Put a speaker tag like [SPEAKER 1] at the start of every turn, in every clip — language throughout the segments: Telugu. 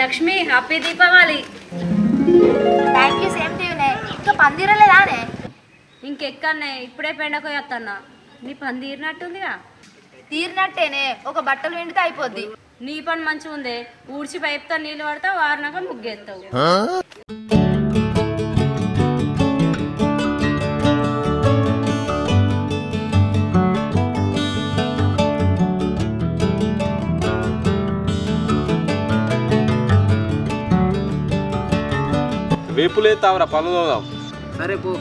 [SPEAKER 1] Lakshmi happy Deepavali
[SPEAKER 2] thank you same to యూనే ఇంకా పందిరలేదానే
[SPEAKER 1] ఇంకెక్కడనే ఇప్పుడే పెండకు వస్తున్నా నీ పని తీరినట్టుందిగా
[SPEAKER 2] తీరినట్టేనే ఒక బట్టలు వెండితే అయిపోద్ది
[SPEAKER 1] నీ పని మంచిగా ఉంది ఊడ్చి పైపుతో నీళ్ళు పడతావు వారినాక ముగ్గేస్తావు
[SPEAKER 3] వేపులే తావరా పనులు తోదాం
[SPEAKER 4] సరే పో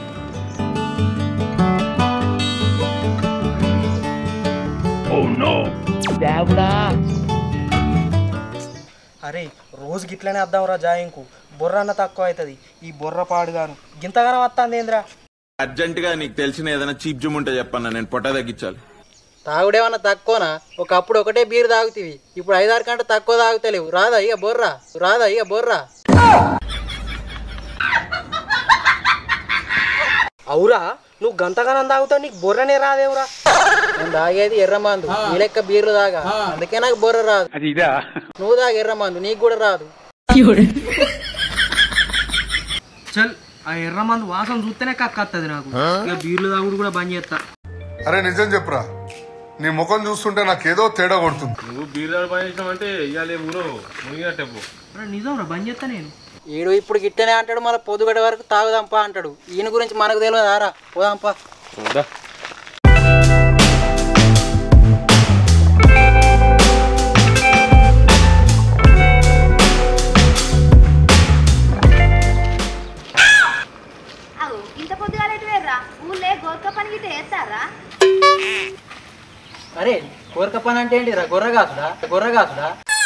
[SPEAKER 5] అరే రోజు గిట్లనే వద్దాంరా జాయింకు బొర్ర అన్న తక్కువ అవుతుంది ఈ బొర్ర పాడుగాను గింతగానం వస్తుంది ఏంద్రా
[SPEAKER 6] అర్జెంటుగా నీకు తెలిసిన ఏదైనా చీప్ జుమ్ ఉంటే చెప్పన్నా నేను పొట్ట తగ్గించాలి
[SPEAKER 4] తాగుడేమన్నా తక్కువనా ఒకప్పుడు ఒకటే బీర్ తాగుతీవి ఇప్పుడు ఐదారు కంటే తక్కువ తాగుతలేవు రాదా ఇక బొర్రా రాదా ఇక బొర్రా
[SPEAKER 5] అవురా నువ్వు గంతగానం తాగుతావు నీకు బొర్రనే రాదేవురా
[SPEAKER 4] నేను తాగేది ఎర్రమందు ఈ లెక్క బీర్లు తాగా అందుకే నాకు బొర్ర రాదు నువ్వు తాగ ఎర్రమందు నీకు కూడా రాదు
[SPEAKER 5] చల్ ఆ ఎర్ర మందు వాసన చూస్తేనే కక్కత్తది నాకు ఇక బీర్లు తాగుడు కూడా బంద్ చేస్తా
[SPEAKER 7] అరే నిజం చెప్పురా నీ ముఖం చూస్తుంటే నాకేదో తేడా కొడుతుంది
[SPEAKER 3] నువ్వు బీర్ పని చేసినావంటే ఇవాళ ఊరు మునిగినట్టే పో
[SPEAKER 5] అరే నిజం రా బంద్ చేస్తా నేను
[SPEAKER 4] ఈడు ఇప్పుడు గిట్టనే అంటాడు మళ్ళీ పొద్దుగడ వరకు తాగుదాంపా అంటాడు ఈయన గురించి మనకు తెలియదు ఆరా పోదాంపా
[SPEAKER 3] దా.
[SPEAKER 2] అవు ఇంత పొద్దుగాల ఎటు వేర్రా ఊళ్ళే గోర్క పని గిట్ట వేస్తారా
[SPEAKER 4] అరే కోరక పని అంటే ఏంటిరా గొర్రె కాసుదా గొర్రె కాసుదా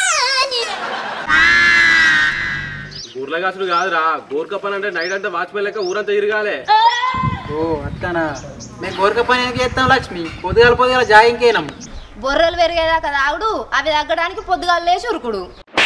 [SPEAKER 3] ఊర్ల కాసుడు కాదురా గోర్క పని అంటే నైట్ అంతా వాచ్మెన్ లెక్క ఊరంతా తిరగాలే
[SPEAKER 4] ఓ అట్లనా మేము గొరక పని ఎందుకు చేస్తాం లక్ష్మి పొద్దుగాల పొద్దుగాల జాయింకేనాం
[SPEAKER 2] బొర్రలు పెరిగేదాకా తాగుడు అవి తగ్గడానికి పొద్దుగాల లేచి ఉరుకుడు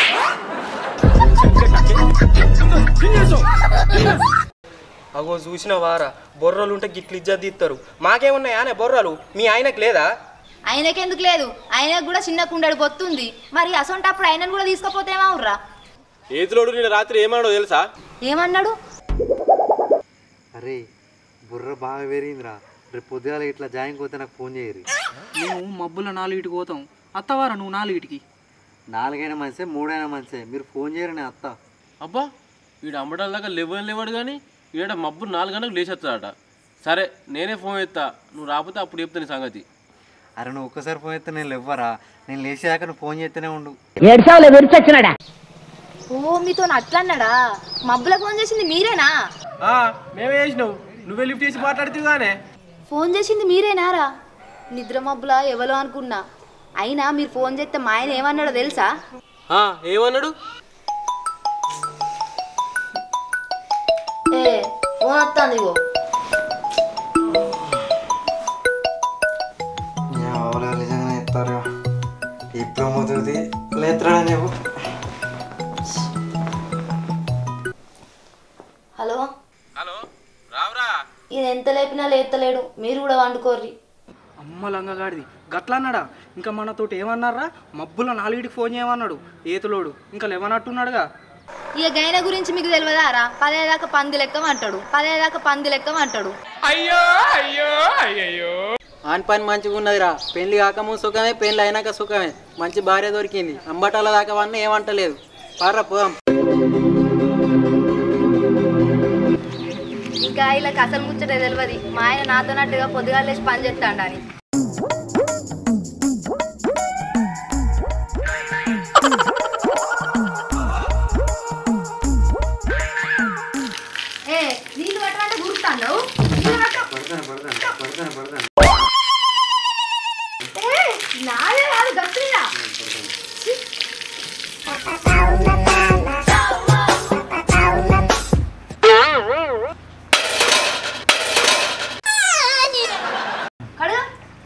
[SPEAKER 5] అగో చూసిన వారా బొర్రలు ఉంటే గిట్లు ఇజ్జత్ తీస్తారు మాకేమున్నాయా అనే బొర్రలు మీ ఆయనకు లేదా
[SPEAKER 2] ఆయనకెందుకు లేదు ఆయనకు కూడా చిన్న కుండడు బొత్తుంది మరి అసొంటప్పుడు ఆయనను కూడా తీసుకపోతే ఏమవుర్రా
[SPEAKER 3] ఏతులోడు నేను రాత్రి ఏమన్నాడో తెలుసా
[SPEAKER 2] ఏమన్నాడు
[SPEAKER 8] అరే బుర్ర బాగా పెరిగిందిరా రేపు పొద్దుగాల ఇట్లా జాయిన్ పోతే నాకు ఫోన్ చేయరు
[SPEAKER 5] మేము మబ్బుల నాలుగిటికి పోతాం అత్తవారా నువ్వు నాలుగిటికి
[SPEAKER 8] నాలుగైనా మంచిదే మూడైనా మంచిదే మీరు ఫోన్ చేయరు నేను అత్త
[SPEAKER 3] అబ్బా వీడు అమ్మడం దాకా లేవని లేవాడు కానీ ఈడ మబ్బు నాలుగు గంటలకు లేచొస్తాడట సరే నేనే ఫోన్ ఎత్తా నువ్వు రాకపోతే అప్పుడు చెప్తా నీ సంగతి
[SPEAKER 8] అరే నువ్వు ఒక్కసారి ఫోన్ చేస్తే నేను లేవ్వరా నేను లేచేదాకా నువ్వు ఫోన్ చేస్తూనే ఉండు
[SPEAKER 2] ఓ మీతో అట్లా అన్నాడా మబ్బుల ఫోన్ చేసింది మీరేనా
[SPEAKER 3] మేమే చేసినావు నువ్వే లిఫ్ట్ చేసి మాట్లాడుతూగానే
[SPEAKER 2] ఫోన్ చేసింది మీరేనారా నిద్ర మబ్బుల ఎవరో అనుకున్నా అయినా మీరు ఫోన్ చేస్తే మా ఆయన ఏమన్నాడో తెలుసా
[SPEAKER 3] ఏమన్నాడు
[SPEAKER 2] ఏ ఫోన్ వస్తుంది ఇగో
[SPEAKER 8] ఎవరు నిజంగా చెప్తారు ఇప్పుడు మొదటి లేత్రా నువ్వు
[SPEAKER 2] హలో
[SPEAKER 3] హలో రావురా
[SPEAKER 2] ఇది ఎంత లేపినా లేతలేడు మీరు కూడా వండుకోర్రి
[SPEAKER 5] అమ్మ లంగగాడిది గట్ల అన్నాడా ఇంకా మనతోటి ఏమన్నారా మబ్బుల నాలుగిటికి ఫోన్ చేయమన్నాడు ఏతులోడు ఇంకా లేవనట్టున్నాడుగా
[SPEAKER 2] ఇక గైన గురించి మీకు తెలియదారా పదేదాకా పంది లెక్క అంటాడు పదేదాకా పంది లెక్క అంటాడు
[SPEAKER 4] ఆన్ పని మంచిగా ఉన్నదిరా పెళ్లి కాకముందు సుఖమే పెళ్లి అయినాక సుఖమే మంచి భార్య దొరికింది అంబటాల దాకా వన్న ఏమంటలేదు పారా పోదాం
[SPEAKER 2] ఇంకా వీళ్ళకి అసలు ముచ్చట తెలియదు మా ఆయన నాతోనట్టుగా పొద్దుగా లేచి పని చేస్తాడు అని ఏ నీళ్ళు పట్టమంటే గుర్తాను
[SPEAKER 8] పడతాను పడతాను పడతాను పడతాను
[SPEAKER 2] నాదే కాదు గట్టిగా కడుగు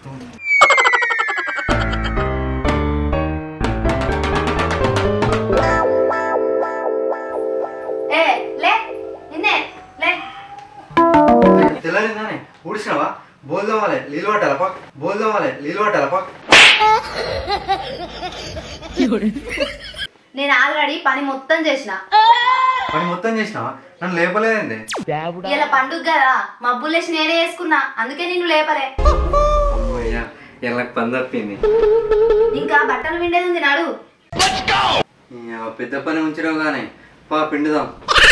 [SPEAKER 2] ఏ లే నిన్నే లే
[SPEAKER 8] తెల్లారిందానే ఊడిసినావా బోల్దామాలే నీళ్ళు పట్టాలా పక్ బోల్దామాలే నీళ్ళు పట్టాలా పక్
[SPEAKER 2] నేను ఆల్రెడీ పని మొత్తం చేసిన
[SPEAKER 8] పని మొత్తం చేసినావా నన్ను లేపలేదండి
[SPEAKER 2] ఇలా పండుగ కదా మబ్బులేసి నేనే వేసుకున్నా అందుకే నిన్ను లేపలే
[SPEAKER 8] అమ్మయ్యా ఇలా పని తప్పింది
[SPEAKER 2] ఇంకా బట్టలు విండేది ఉంది నాడు
[SPEAKER 8] ఈ ఆ పెద్ద పని ఉంచడం కానీ పా పిండుదాం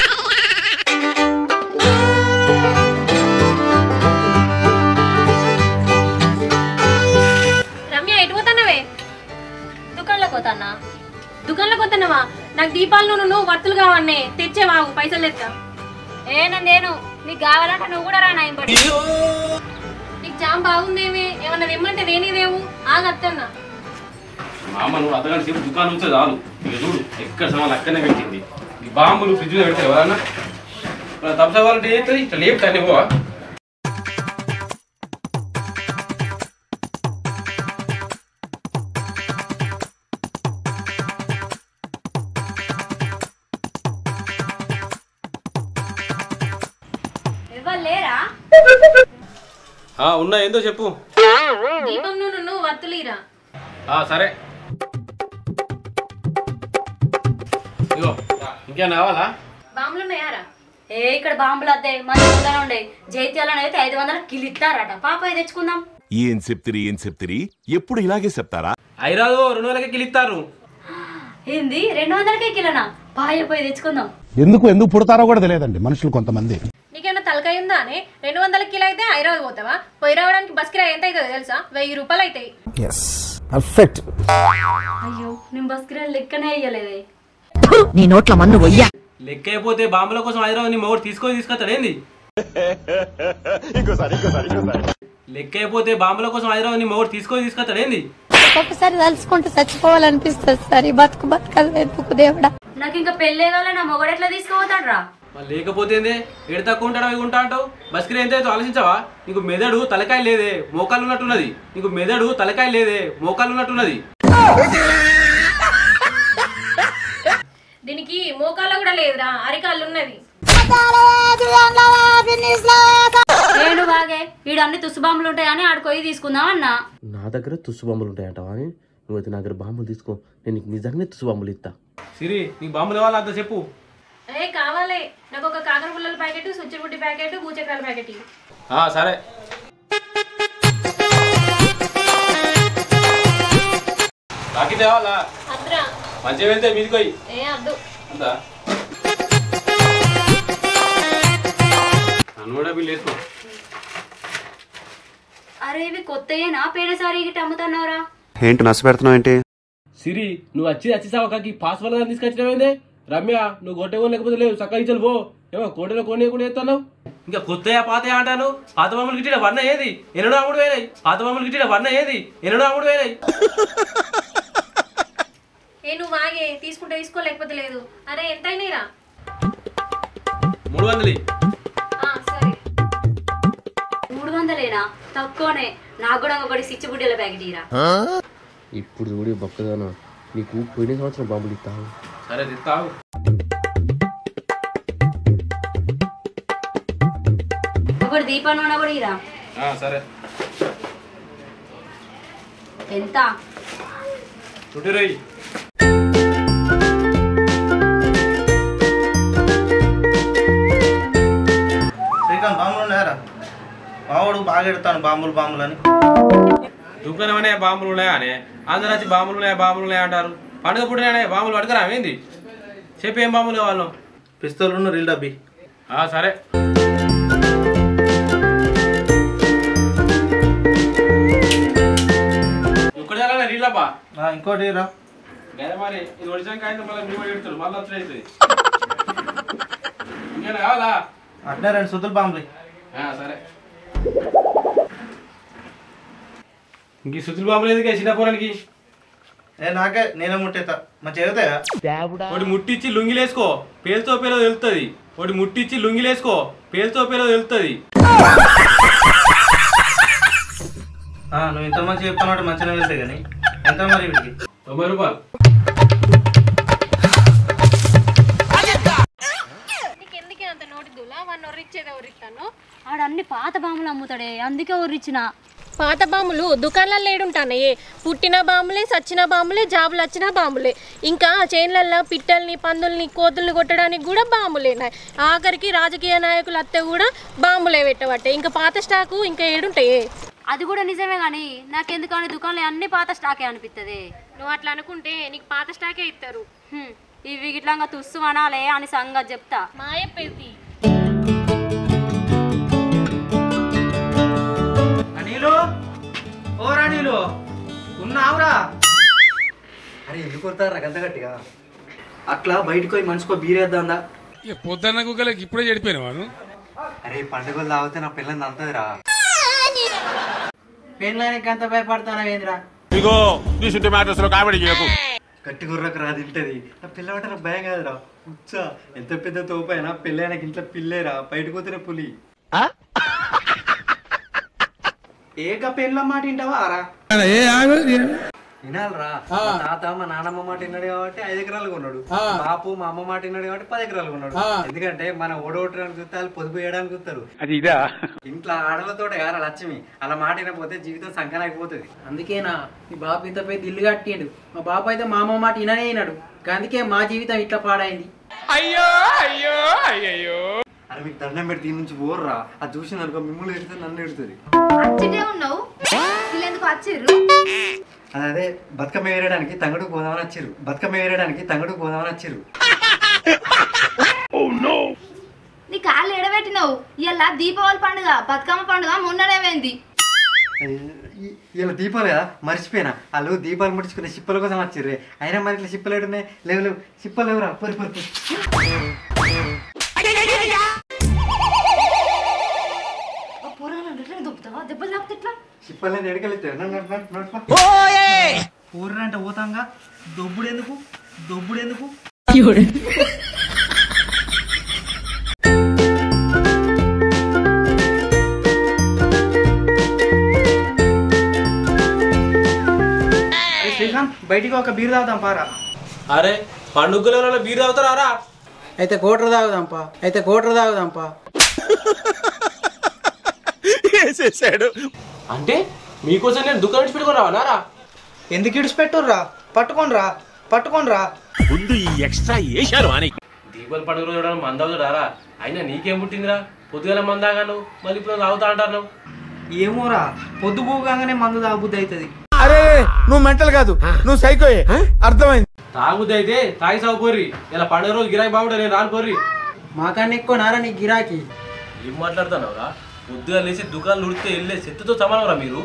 [SPEAKER 1] రమ్య ఎటు పోతున్నావే దుకాణంలోకి పోతానా దుకాణంలోకి పోతున్నావా నాకు దీపాలు నువ్వు వత్తులు కావన్నే తెచ్చేవాగు పైసలు తెస్తా ఏ నేను నీకు కావాలంటే నువ్వు కూడా రా నా ఇంపడి నీకు జామ్ బాగుందేమి ఏమన్నా తెమ్మంటే దేనిదేవు ఆగత్తన్నా
[SPEAKER 3] మా అమ్మ నువ్వు అర్ధగంట సేపు దుకాణం ఉంటే చాలు ఇక చూడు ఎక్కడ సామాన్లు అక్కడనే పెట్టింది ఈ బాంబులు ఫ్రిడ్జ్లో పెడతారు ఎవరన్నా తప్పసావాలంటే ఏంటది ఇట్లా లేపుతానే పోవా
[SPEAKER 1] ఎవరు లేరా
[SPEAKER 3] ఆ, ఉన్నా ఏందో చెప్పు
[SPEAKER 1] దీపం నువ్వు నువ్వు వత్తులీరా
[SPEAKER 3] ఆ, సరే ఇగో ఇంకేం కావాలా
[SPEAKER 1] బాంబులు ఉన్నాయారా ఏ ఇక్కడ బాంబులు అద్దాయి మన ఊళ్ళో ఉండే జైత్యాలను అయితే ఐదు వందల కిలో ఇస్తారట పాప ఇది తెచ్చుకుందాం
[SPEAKER 6] ఏం చెప్తిరి ఏం చెప్తిరి ఎప్పుడు ఇలాగే చెప్తారా
[SPEAKER 3] ఐరాదు రెండు వేలకి కిలిస్తారు
[SPEAKER 1] ఏంది రెండు వందలకే కిలోనా పాయ పోయి తెచ్చుకుందాం
[SPEAKER 9] ఎందుకు ఎందుకు పుడతారో కూడా తెలియదండి మనుషులు కొంతమంది
[SPEAKER 1] నీకేమన్నా తలకాయ ఉందా అని రెండు వందల కిలో అయితే హైదరాబాద్ పోతావా పోయి రావడానికి బస్ కిరాయి ఎంత అవుతుందో తెలుసా వెయ్యి రూపాయలు అవుతాయి
[SPEAKER 9] పర్ఫెక్ట్
[SPEAKER 1] అయ్యో నేను బస్ కిరాయి లెక్కనే అయ్యలేదే
[SPEAKER 10] నీ నోట్ల మన్ను వయ్యా
[SPEAKER 3] లెక్క అయిపోతే బాంబుల కోసం హైదరాబాద్ నీ మొగుడు తీసుకొని తీసుకొస్తాడు ఏంది లెక్క అయిపోతే బాంబుల కోసం హైదరాబాద్ నీ మొగుడు తీసుకొని తీసుకొస్తాడు ఏంది
[SPEAKER 10] ఒక్కొక్కసారి తలుచుకుంటూ చచ్చిపోవాలనిపిస్తుంది సార్ ఈ బతుకు బతకలు ఎందుకు దేవుడా
[SPEAKER 1] నాకు ఇంకా పెళ్ళే కాలే నా మొగడు ఎట్లా తీసుకుపోతాడు రా
[SPEAKER 3] మరి లేకపోతే ఏంది ఎడ తక్కువ ఉంటాడు అవి ఉంటా అంటావు బస్ కిరాయి ఎంత అవుతుందో ఆలోచించావా నీకు మెదడు తలకాయ లేదే మోకాలు ఉన్నట్టున్నది నీకు మెదడు తలకాయ లేదే మోకాలు ఉన్నట్టున్నది
[SPEAKER 1] దీనికి మోకాళ్ళ కూడా లేదురా అరికాళ్ళు ఉన్నది నేను బాగే వీడు అన్ని తుసు బాంబులు ఉంటాయని ఆడుకోయి తీసుకుందాం అన్నా
[SPEAKER 3] నా దగ్గర తుస్సు బాంబులు ఉంటాయంటావా అని నువ్వైతే నా దగ్గర బాంబులు తీసుకో నేను నీకు నిజంగానే తుస్సు బాంబులు ఇస్తా సిరి నీకు బాంబులు కావాలా అంత చెప్పు
[SPEAKER 1] ఏ కావాలి నాకు ఒక కాకర పుల్లల ప్యాకెట్ సుచ్చిబుడ్డి ప్యాకెట్ భూచక్రాల ప్యాకెట్ ఇవ్వు.
[SPEAKER 3] సరే బాకీ తేవాలా
[SPEAKER 1] అద్దురా
[SPEAKER 3] మంచిగా వెళ్తే మీదికి పోయి
[SPEAKER 1] ఏ అద్దు
[SPEAKER 3] అంతా నన్ను కూడా బిల్లు వేసుకో
[SPEAKER 1] అరే ఇవి కొత్తయేనా పేడసారి గిట్ట అమ్ముతున్నావురా
[SPEAKER 9] ఏంటి నచ్చ పెడుతున్నావు ఏంటి
[SPEAKER 3] సిరి నువ్వు వచ్చి వచ్చి సావకాకి పాస్ వల్ల తీసుకొచ్చినావేందే రమ్య నువ్వు గొట్టె కొని లేకపోతే లేవు చక్కగా ఇచ్చలు పో ఏమో కోటలో కొని కూడా ఎత్తాను ఇంకా కొత్తయా పాతయా అంటాను పాత బొమ్మలు గిట్టిన వర్ణ ఏది ఎన్నడూ అమ్ముడు వేనాయి పాత బొమ్మలు గిట్టిన వర్ణ ఏది ఎన్నడూ అమ్ముడు వేనాయి
[SPEAKER 1] ఏ నువ్వు ఆగే తీసుకుంటే తీసుకో లేకపోతే లేదు అరే ఎంత అయినాయిరా
[SPEAKER 3] మూడు వందలు
[SPEAKER 1] సరే మూడు వందలేనా తక్కువనే నాకు కూడా ఒకటి సిచ్చిబుడ్డల ప్యాకెట్ ఇరా
[SPEAKER 3] ఇప్పుడు చూడి బొక్కదానా నీకు పోయిన సంవత్సరం బాంబులు ఇస్తావు సరే ఇస్తావు
[SPEAKER 1] ఒకటి దీపం నూనె కూడా ఇరా
[SPEAKER 3] సరే
[SPEAKER 1] ఎంత
[SPEAKER 3] చుట్టి రొయ్యి
[SPEAKER 5] శ్రీకాంత్ బాంబులు ఉన్నాయారా మావాడు బాగా ఎడతాను బాంబులు బాంబులు అని
[SPEAKER 3] దుకాణం అనే బాంబులు ఉన్నాయా అనే అందరూ వచ్చి బాంబులు ఉన్నాయా బాంబులు ఉన్నాయా అంటారు పండుగ పుట్టిన బాంబులు పట్టుకురా ఏంది చెప్పి ఏం బాంబులు కావాలి
[SPEAKER 5] పిస్తోల్ ఉన్న రీల్ డబ్బి
[SPEAKER 3] ఆ, సరే ఇక్కడ చాలా రీలబ్బా
[SPEAKER 5] ఇంకోటి రా
[SPEAKER 3] గదే మరి ఇది ఒడిచాక కాగితం మళ్ళీ మేము పెడతాడు మళ్ళీ వచ్చి అవుతుంది ఇంకా కావాలా
[SPEAKER 5] అట్నే రెండు సుద్దులు బాంబులు
[SPEAKER 3] ఆ, సరే ఇంక ఈ సుతులు బాంబులు ఎందుకు చిన్న పోరానికి
[SPEAKER 5] ఏ నాకే నేనే ముట్టేతా మంచిగా ఎగుతాయా
[SPEAKER 3] ఒకటి ముట్టిచ్చి లుంగిలేసుకో పేలుతో పేలో తెలుస్తుంది ఒకటి ముట్టిచ్చి లుంగిలేసుకో పేలుతో పేలో తెలుస్తుంది
[SPEAKER 5] ఆ, నువ్వు ఇంత మంచి చెప్తున్నట్టు మంచిగా వెళ్తాయి కానీ ఎంత మరి వీటికి
[SPEAKER 3] తొంభై రూపాయలు
[SPEAKER 1] నీకెందుకే అంత నోటి దూలా వాడిని ఒర్రిచ్చేదే ఒర్రిస్తాను ఆడ అన్ని పాత బాములు అమ్ముతాడే అందుకే ఒర్రిచ్చిన పాత బాంబులు దుకాణాల్లో ఏడుంటానయ్యే పుట్టిన బాంబులే సచ్చిన బాంబులే జాబులు వచ్చిన బాంబులే ఇంకా చైన్లల్లో పిట్టల్ని పందుల్ని కోతుల్ని కొట్టడానికి కూడా బాంబులేనాయి ఆఖరికి రాజకీయ నాయకులు అత్తే కూడా బాంబులే పెట్టబట్టే ఇంకా పాత స్టాకు ఇంకా ఏడుంటాయే
[SPEAKER 2] అది కూడా నిజమే కానీ నాకెందుకని దుకాణంలో అన్ని పాత స్టాకే అనిపిస్తుంది
[SPEAKER 1] నువ్వు అట్లా అనుకుంటే నీకు పాత స్టాకే ఇస్తారు
[SPEAKER 2] ఇవి గిట్లంగా తుస్సు అనాలే అని సంగతి చెప్తా
[SPEAKER 1] మాయ పెద్ది
[SPEAKER 5] అనిలు ఓ రాణిలు ఉన్నావురా
[SPEAKER 8] అరే ఎందుకు కొడతారా గంత గట్టిగా
[SPEAKER 5] అట్లా బయటకు పోయి మనిషికో బీరేద్దాందా
[SPEAKER 11] పొద్దున్న కుక్కలకి ఇప్పుడే చెడిపోయిన వాను
[SPEAKER 8] అరే పండుగలు తాగితే నా పిల్లని అంతదిరా
[SPEAKER 4] పెళ్ళానికి అంత భయపడతానవేంద్రా
[SPEAKER 6] ఇగో నీ చుట్టూ మ్యాటర్స్ లో కామెడీ చేయకు
[SPEAKER 8] గట్టి గుర్రకు రా తింటది నా పిల్ల నాకు భయం కాదురా ఉచ్చా ఎంత పెద్ద తోపైనా పెళ్ళైనాక ఇంట్లో పిల్లేరా బయటకు పోతేనే పులి
[SPEAKER 5] ఏక పెళ్ళ మాట వింటావా ఆరా
[SPEAKER 8] వినాలరా మా తాత మా నాన్నమ్మ మాట విన్నాడు కాబట్టి ఐదు ఎకరాలు కొన్నాడు బాపు మా అమ్మ మాట విన్నాడు కాబట్టి పది ఎకరాలు కొన్నాడు ఎందుకంటే మన ఓడగొట్టడానికి చూస్తే వాళ్ళు పొదుపు వేయడానికి చూస్తారు
[SPEAKER 6] అది ఇదా
[SPEAKER 8] ఇంట్లో ఆడలతో గారా లక్ష్మి అలా మాట వినకపోతే జీవితం సంకన అయిపోతుంది
[SPEAKER 4] అందుకేనా మీ బాబు ఇంత పెద్ద ఇల్లు కట్టిండు మా బాబు అయితే మా అమ్మ మాట విననే వినాడు అందుకే మా జీవితం ఇట్లా పాడైంది
[SPEAKER 11] అయ్యో అయ్యో అయ్యో
[SPEAKER 8] అరే మీకు దండం పెట్టి దీని నుంచి పోర్రా అది చూసింది అనుకో మిమ్మల్ని ఎడుతుంది నన్ను ఎడుతుంది
[SPEAKER 2] అచ్చిటే ఉన్నావు వీళ్ళు ఎందుకు వచ్చిర్రు
[SPEAKER 8] అది అదే బతుకమ్మ వేయడానికి తంగడు పోదామని వచ్చిర్రు బతుకమ్మ వేయడానికి తంగడు పోదామని వచ్చిర్రు
[SPEAKER 2] నీ కాళ్ళు ఎడబెట్టినావు ఇలా దీపావళి పండుగ బతుకమ్మ పండుగ మొన్ననేమైంది
[SPEAKER 8] ఇలా దీపాలు కదా మర్చిపోయినా వాళ్ళు దీపాలు ముడుచుకునే చిప్పల కోసం వచ్చిర్రే అయినా మరి ఇట్లా చిప్పలు ఏడున్నాయి లేవు లేవు చిప్పలు లేవురా పొరి పొరి పొరి
[SPEAKER 2] దుబ్బుతావా దెబ్బలు తాకుతే ఎట్లా
[SPEAKER 8] చిప్పలు నేను ఎడగలుగుతాయి
[SPEAKER 5] ఊరంటే పోతాంగా దొబ్బుడు ఎందుకు దొబ్బుడు ఎందుకు ఏ శ్రీకాంత్ బయటికి ఒక బీర్ తాగుతాం పారా
[SPEAKER 3] అరే పండుగల బీర్ తాగుతారా
[SPEAKER 4] అయితే కోటర్ తాగుదాంపా అయితే కోటర్ తాగుదాంపా
[SPEAKER 6] వేసేసాడు
[SPEAKER 3] అంటే మీకోసం నేను దుకాణం నుంచి పెట్టుకున్నావా నారా
[SPEAKER 5] ఎందుకు ఇడిచిపెట్టుర్రా పట్టుకోనరా పట్టుకోనరా
[SPEAKER 6] ముందు ఈ ఎక్స్ట్రా వేశారు అని
[SPEAKER 3] దీపావళి పండుగ రోజు చూడడం మంద అవుతాడారా అయినా నీకేం పుట్టిందిరా పొద్దుగల మందాగాను మళ్ళీ ఇప్పుడు తాగుతా అంటారు నువ్వు
[SPEAKER 5] ఏమోరా పొద్దుపోగానే మందు తాగుబుద్ధి అవుతుంది
[SPEAKER 6] అరే నువ్వు మెంటల్ కాదు నువ్వు సైకోయే అర్థమైంది
[SPEAKER 3] తాగుద్ది అయితే తాగి సాగు పోర్రి ఇలా పండుగ రోజు గిరాకీ బాగుంటే నేను రాను పోర్రి
[SPEAKER 4] మాకన్నా ఎక్కువ నారా నీ గిరాకీ
[SPEAKER 3] ఏం మాట్లాడుతున్నావురా పొద్దుగా లేచి దుకాణాలు ఉడితే వెళ్ళే చెట్టుతో సమానరా మీరు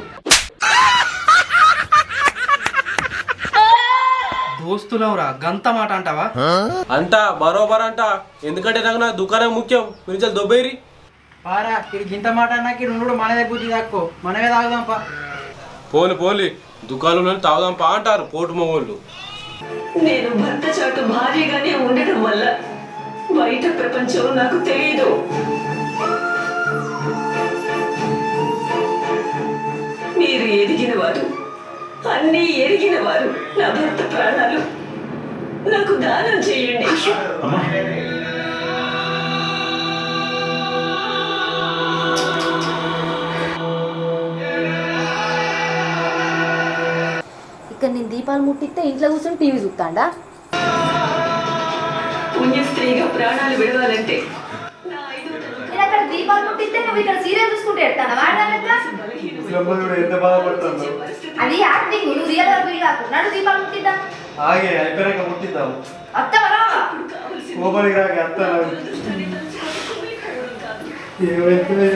[SPEAKER 5] దోస్తులవురా గంత మాట అంటావా
[SPEAKER 3] అంట బరోబర్ అంట ఎందుకంటే నాకు నా దుకాణం ముఖ్యం మీరు దొబ్బేరి
[SPEAKER 4] పారా ఇది గింత మాట అన్నాకి రెండు కూడా మనదే బుద్ధి తక్కువ మనమే తాగుదాంపా
[SPEAKER 3] పోలి పోలి దుకాణంలో తాగుదాం పా అంటారు పోటు మొగోళ్ళు
[SPEAKER 12] నేను భర్త చాటు భార్యగానే ఉండడం వల్ల బయట ప్రపంచం నాకు తెలియదు మీరు ఎదిగిన వారు అన్నీ ఎరిగిన వారు నా భర్త ప్రాణాలు నాకు దానం చేయండి
[SPEAKER 2] ఇక్కడ నేను దీపాలు ముట్టిస్తే ఇంట్లో కూర్చొని టీవీ చూస్తాండా
[SPEAKER 12] పుణ్య స్త్రీగా ప్రాణాలు విడవాలంటే
[SPEAKER 2] నేను అక్కడ దీపాలు ముట్టిస్తే నువ్వు ఇక్కడ సీరియల్ చూసుకుంటే ఎడతానా
[SPEAKER 8] ఎంత బాధపడుతుందో
[SPEAKER 2] అది యాక్టింగ్ నువ్వు రియల్ గా ఫీల్ కాకు నడు దీపాలు ముట్టిద్దాం
[SPEAKER 8] ఆగే అయిపోయాక ముట్టిద్దాం
[SPEAKER 2] వస్తావరా
[SPEAKER 8] కోపలికి రాక అత్తాను ఏమైతే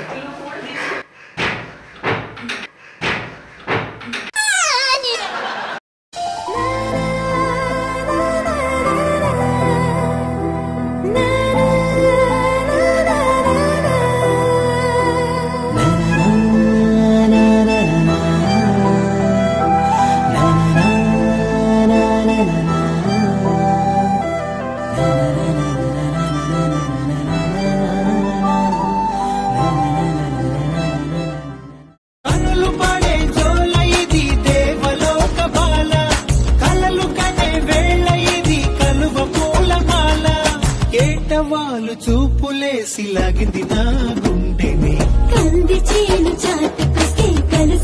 [SPEAKER 13] కనులు పడే జోల ఇది దేవలోక బాల కలలు కనే వేళ ఇది కలువ పూలమాల కేటవాలు చూపులేసి లాగింది నా గుండెని
[SPEAKER 14] కంది చేను చాటుకొస్తే కలు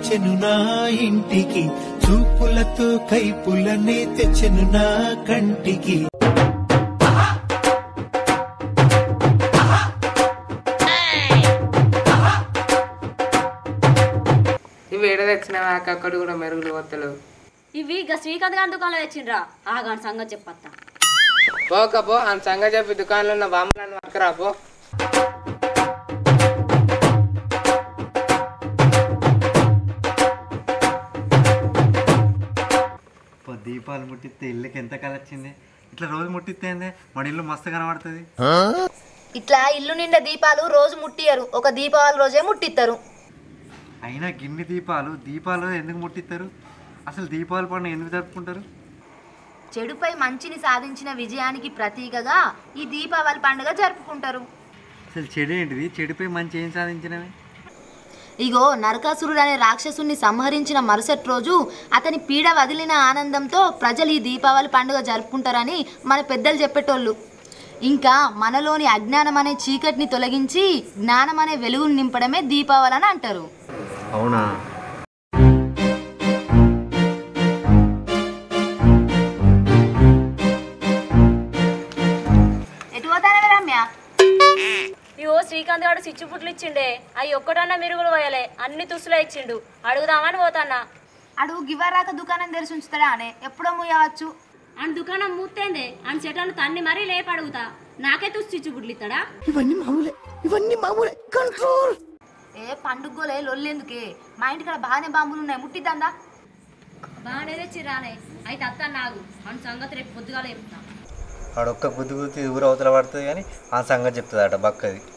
[SPEAKER 13] వచ్చెను నా ఇంటికి చూపులతో కైపులనే తెచ్చెను నా కంటికి
[SPEAKER 14] ఇవి ఏడ తెచ్చినావా అక్కడ కూడా మెరుగులు వత్తలేవు
[SPEAKER 1] ఇవి ఇక శ్రీకాంత్ గారి దుకాణంలో తెచ్చిండ్రా ఆగాని సంగతి చెప్పత్తా
[SPEAKER 14] పోక పో ఆ సంగతి చెప్పి దుకాణంలో ఉన్న బామ్మలను పక్కరా పో
[SPEAKER 8] పో, దీపాలు ముట్టిస్తే ఇల్లుకి ఎంత కళ వచ్చింది ఇట్లా రోజు ముట్టిస్తే ఏందే మన ఇల్లు మస్తు కనబడుతుంది
[SPEAKER 2] ఇట్లా ఇల్లు నిండా దీపాలు రోజు ముట్టియరు ఒక దీపావళి రోజే ముట్టిస్తారు
[SPEAKER 8] అయినా గిన్ని దీపాలు దీపాలు ఎందుకు ముట్టిస్తారు అసలు దీపావళి పండుగ ఎందుకు జరుపుకుంటారు
[SPEAKER 2] చెడుపై మంచిని సాధించిన విజయానికి ప్రతీకగా ఈ దీపావళి పండుగ జరుపుకుంటారు
[SPEAKER 8] అసలు చెడు ఏంటిది చెడుపై మంచి ఏం సాధించినవి
[SPEAKER 2] ఇగో నరకాసురుడు అనే రాక్షసుని సంహరించిన మరుసటి రోజు అతని పీడ వదిలిన ఆనందంతో ప్రజలు ఈ దీపావళి పండుగ జరుపుకుంటారని మన పెద్దలు చెప్పేటోళ్ళు ఇంకా మనలోని అజ్ఞానం అనే చీకటిని తొలగించి జ్ఞానం అనే వెలుగును నింపడమే దీపావళి అని అంటారు
[SPEAKER 8] అవునా
[SPEAKER 2] ఎటు పోతానవే రమ్య
[SPEAKER 1] ఇవో శ్రీకాంత్ గారు సిచ్చు పుట్లు ఇచ్చిండే అవి ఒక్కటన్నా మెరుగులు పోయలే అన్ని తుస్సులే ఇచ్చిండు అడుగుదామని పోతాన్నా
[SPEAKER 2] అడుగు గివ్వరాక దుకాణం తెరిచి ఉంచుతాడా అనే ఎప్పుడో ముయ్యవచ్చు
[SPEAKER 1] అని దుకాణం మూతేందే అని చెట్లను తన్ని మరీ లేపు అడుగుతా నాకే తుస్సు చిచ్చు పుట్లు ఇస్తాడా
[SPEAKER 13] ఇవన్నీ మామూలే ఇవన్నీ మామూలే కంట్రోల్
[SPEAKER 2] ఏ పండుగలే లొల్లెందుకే మా ఇంటికాడ బాగానే బాంబులు ఉన్నాయి ముట్టిద్దా
[SPEAKER 1] బాగానే తెచ్చి రానే అయితే అత్త నాగు అని సంగతి రేపు పొద్దుగాల చెప్తా
[SPEAKER 8] వాడొక్క గుద్దు గుద్ది ఊరు అవతల పడుతుంది కానీ ఆ సంగతి చెప్తుంది అట బక్కది